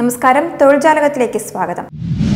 നമസ്കാരം തൊഴിൽജാലകത്തിലേക്ക് സ്വാഗതം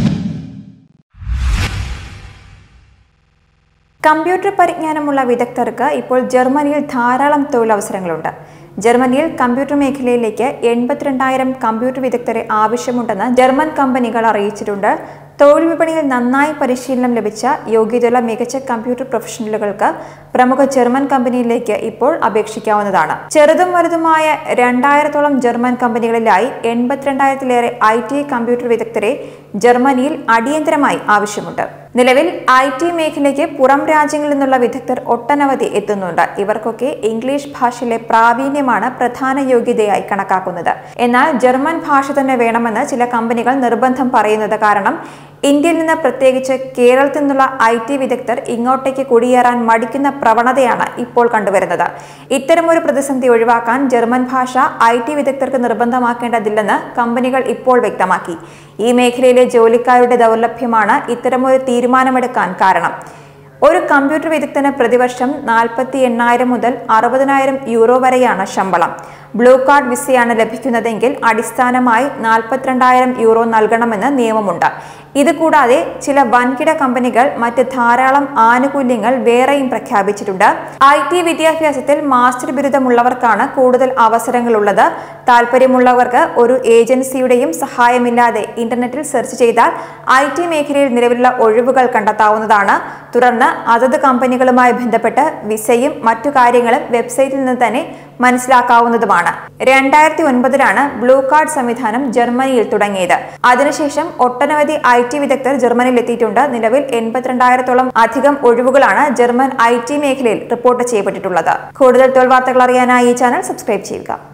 കമ്പ്യൂട്ടർ പരിജ്ഞാനമുള്ള വിദഗ്ധർക്ക് ഇപ്പോൾ ജർമ്മനിയിൽ ധാരാളം തൊഴിലവസരങ്ങളുണ്ട് ജർമ്മനിയിൽ കമ്പ്യൂട്ടർ മേഖലയിലേക്ക് എൺപത്തിരണ്ടായിരം കമ്പ്യൂട്ടർ വിദഗ്ധരെ ആവശ്യമുണ്ടെന്ന് ജർമ്മൻ കമ്പനികൾ അറിയിച്ചിട്ടുണ്ട് തൊഴിൽ വിപണിയിൽ നന്നായി പരിശീലനം ലഭിച്ച യോഗ്യതയുള്ള മികച്ച കമ്പ്യൂട്ടർ പ്രൊഫഷണലുകൾക്ക് പ്രമുഖ ജർമ്മൻ കമ്പനിയിലേക്ക് ഇപ്പോൾ അപേക്ഷിക്കാവുന്നതാണ് ചെറുതും വലുതുമായ രണ്ടായിരത്തോളം ജർമ്മൻ കമ്പനികളിലായി എൺപത്തിരണ്ടായിരത്തിലേറെ ഐ ടി കമ്പ്യൂട്ടർ വിദഗ്ധരെ ജർമ്മനിയിൽ അടിയന്തരമായി ആവശ്യമുണ്ട് നിലവിൽ ഐ ടി മേഖലയ്ക്ക് പുറം രാജ്യങ്ങളിൽ നിന്നുള്ള വിദഗ്ധർ ഒട്ടനവധി എത്തുന്നുണ്ട് ഇവർക്കൊക്കെ ഇംഗ്ലീഷ് ഭാഷയിലെ പ്രാവീണ്യമാണ് പ്രധാന യോഗ്യതയായി കണക്കാക്കുന്നത് എന്നാൽ ജർമ്മൻ ഭാഷ തന്നെ വേണമെന്ന് ചില കമ്പനികൾ നിർബന്ധം പറയുന്നത് കാരണം ഇന്ത്യയിൽ നിന്ന് പ്രത്യേകിച്ച് കേരളത്തിൽ നിന്നുള്ള ഐ ടി വിദഗ്ധർ ഇങ്ങോട്ടേക്ക് കുടിയേറാൻ മടിക്കുന്ന പ്രവണതയാണ് ഇപ്പോൾ കണ്ടുവരുന്നത് ഇത്തരമൊരു പ്രതിസന്ധി ഒഴിവാക്കാൻ ജർമ്മൻ ഭാഷ ഐ ടി വിദഗ്ധർക്ക് നിർബന്ധമാക്കേണ്ടതില്ലെന്ന് കമ്പനികൾ ഇപ്പോൾ വ്യക്തമാക്കി ഈ മേഖലയിലെ ജോലിക്കാരുടെ ദൗർലഭ്യമാണ് ഇത്തരമൊരു തീരുമാനമെടുക്കാൻ കാരണം ഒരു കമ്പ്യൂട്ടർ വിദഗ്ധന് പ്രതിവർഷം നാൽപ്പത്തി എണ്ണായിരം മുതൽ അറുപതിനായിരം യൂറോ വരെയാണ് ശമ്പളം ബ്ലൂ കാർഡ് വിസയാണ് ലഭിക്കുന്നതെങ്കിൽ അടിസ്ഥാനമായി നാൽപ്പത്തിരണ്ടായിരം യൂറോ നൽകണമെന്ന് നിയമമുണ്ട് ഇത് കൂടാതെ ചില വൻകിട കമ്പനികൾ മറ്റ് ധാരാളം ആനുകൂല്യങ്ങൾ വേറെയും പ്രഖ്യാപിച്ചിട്ടുണ്ട് ഐ ടി വിദ്യാഭ്യാസത്തിൽ മാസ്റ്റർ ബിരുദമുള്ളവർക്കാണ് കൂടുതൽ അവസരങ്ങളുള്ളത് താല്പര്യമുള്ളവർക്ക് ഒരു ഏജൻസിയുടെയും സഹായമില്ലാതെ ഇന്റർനെറ്റിൽ സെർച്ച് ചെയ്താൽ ഐ ടി മേഖലയിൽ നിലവിലുള്ള ഒഴിവുകൾ കണ്ടെത്താവുന്നതാണ് തുടർന്ന് അതത് കമ്പനികളുമായി ബന്ധപ്പെട്ട് വിസയും മറ്റു കാര്യങ്ങളും വെബ്സൈറ്റിൽ നിന്ന് തന്നെ മനസ്സിലാക്കാവുന്നതുമാണ് രണ്ടായിരത്തി ഒൻപതിലാണ് ബ്ലൂ കാർഡ് സംവിധാനം ജർമ്മനിയിൽ തുടങ്ങിയത് അതിനുശേഷം ഒട്ടനവധി ഐ ടി വിദഗ്ധർ ജർമ്മനിയിൽ എത്തിയിട്ടുണ്ട് നിലവിൽ എൺപത്തിരണ്ടായിരത്തോളം അധികം ഒഴിവുകളാണ് ജർമ്മൻ ഐ ടി മേഖലയിൽ റിപ്പോർട്ട് ചെയ്യപ്പെട്ടിട്ടുള്ളത് കൂടുതൽ തൊഴിൽ വാർത്തകൾ അറിയാനായി ഈ ചാനൽ സബ്സ്ക്രൈബ് ചെയ്യുക